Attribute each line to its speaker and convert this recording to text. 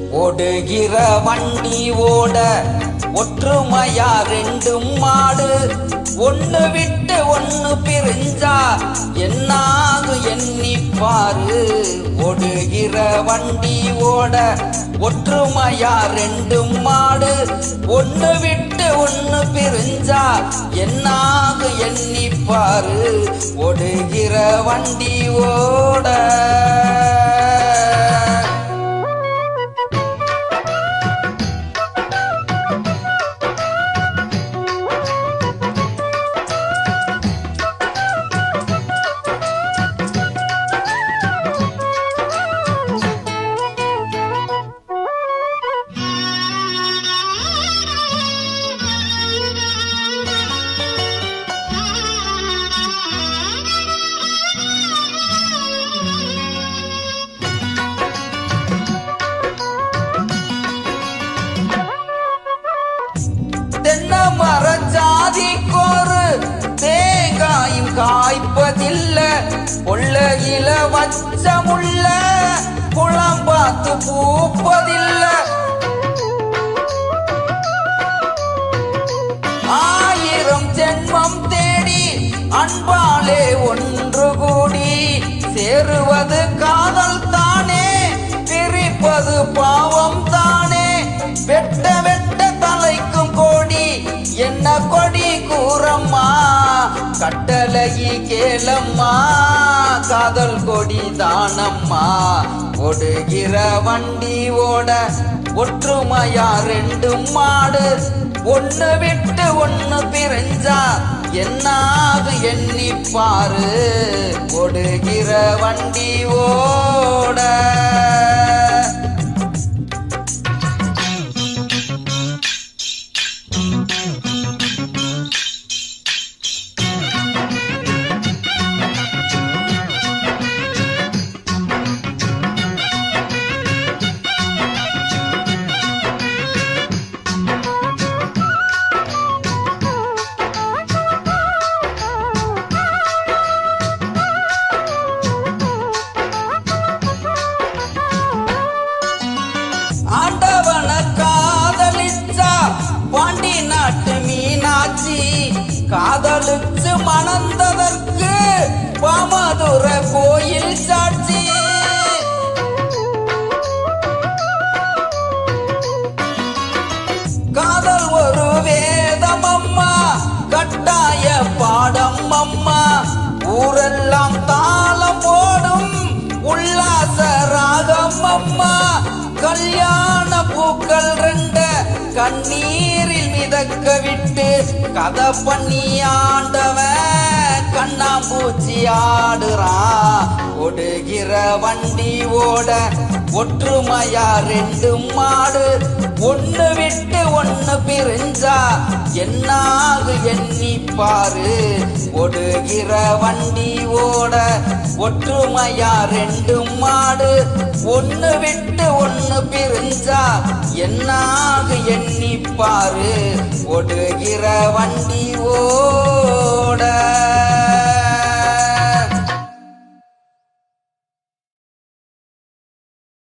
Speaker 1: ஓடுகிற வண்டி ஓட ஒற்றுமையா ரெண்டும் மாடு ஒண்ணு விட்டு ஒண்ணு பிரிஞ்சா என்னாகு எண்ணி பாரு ஓடுகிற வண்டி ஓட ஒற்றுமையா ரெண்டும் மாடு ஒண்ணு விட்டு ஒண்ணு பிரிஞ்சா என்னாகு எண்ணி பாரு ஓடுகிற வண்டி ஓட தென்னை மர ஜாதிக்கோரு தேங்காயும் காய்ப்பதில்ல கொள்ளையில வச்சமுள்ள குளம் பார்த்து பூப்பதில்ல ஆயிரம் ஜென்மம் தேடி அன்பாலே ஒன்று கூடி சேருவது காதல் தானே பிரிப்பது பாவம் தானே வெட்ட வெட்ட தலைக்கும் கோடி என்ன கொடி கூறம்மா கட்டளையை கேளம்மா காதல் கொடி தானம்மா ஒடுகிற வண்டி ஓட ஒற்றுமையா ரெண்டு மாடு ஒண்ணு விட்டு ஒண்ணு பிரிஞ்சா என்னாகு எண்ணி பாரு ஒடுகிற வண்டி ஓட ஆண்டவன காதலிச்சா பாண்டி நாட்டு மீனாட்சி காதலிச்சு மணந்ததற்கு பாமதுர கோயில் சாட்சி காதல் ஒரு வேதம் அம்மா கட்டாய பாடம் அம்மா ஊரெல்லாம் தாளம் போடும் உல்லாச ராகம் அம்மா கல்யாண பூக்கள் ரெண்ட கண்ணீரில் மிதக்க விட்டு கதை பண்ணி ஆண்டவன் கண்ணாம்பூச்சி ஆடுறான் ஒடுகிற வண்டி ஓட ஒற்றுமையா ரெண்டு மாடு ஒண்ணு விட்டு ஒண்ணு பிரிஞ்சா என்னாகு எண்ணி பாரு ஒடுகிற வண்டி ஓட ஒற்றுமையா ரெண்டு மாடு ஒண்ணு விட்டு ஒண்ணு பிரிஞ்சா என்னாகு எண்ணி பாரு ஒடுகிற வண்டி